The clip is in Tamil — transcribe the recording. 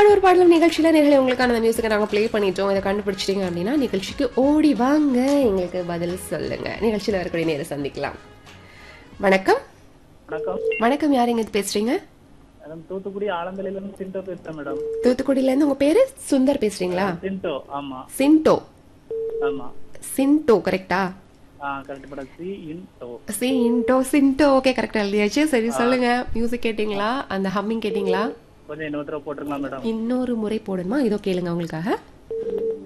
பாடூர் பாடலும் நிகழ்ச்சியில நேர்களை உங்களுக்கான மியூசிக்கை நாங்கள் ப்ளே பண்ணிட்டோம் இதை கண்டுபிடிச்சிட்டீங்க அப்படின்னா நிகழ்ச்சிக்கு ஓடி வாங்க எங்களுக்கு பதில் சொல்லுங்க நிகழ்ச்சியில் வரக்கூடிய நேரம் சந்திக்கலாம் வணக்கம் வணக்கம் வணக்கம் யார் எங்க பேசுறீங்க மேடம் தூத்துக்குடி ஆலந்தலையில இருந்து சிண்டோ பேசுறேன் மேடம் தூத்துக்குடியில இருந்து உங்க பேரு சுந்தர் பேசுறீங்களா சிண்டோ ஆமா சின்டோ ஆமா சின்டோ கரெக்டா ஆ கரெக்ட் மேடம் சி இன் டோ சின்டோ சின்டோ ஓகே கரெக்டா எழுதியாச்சு சரி சொல்லுங்க மியூசிக் கேட்டிங்களா அந்த ஹம்மிங் கேட்டிங்களா கொஞ்சம் இன்னொரு தடவை போட்டுருங்களா மேடம் இன்னொரு முறை போடணுமா இதோ கேளுங்க உங்களுக்காக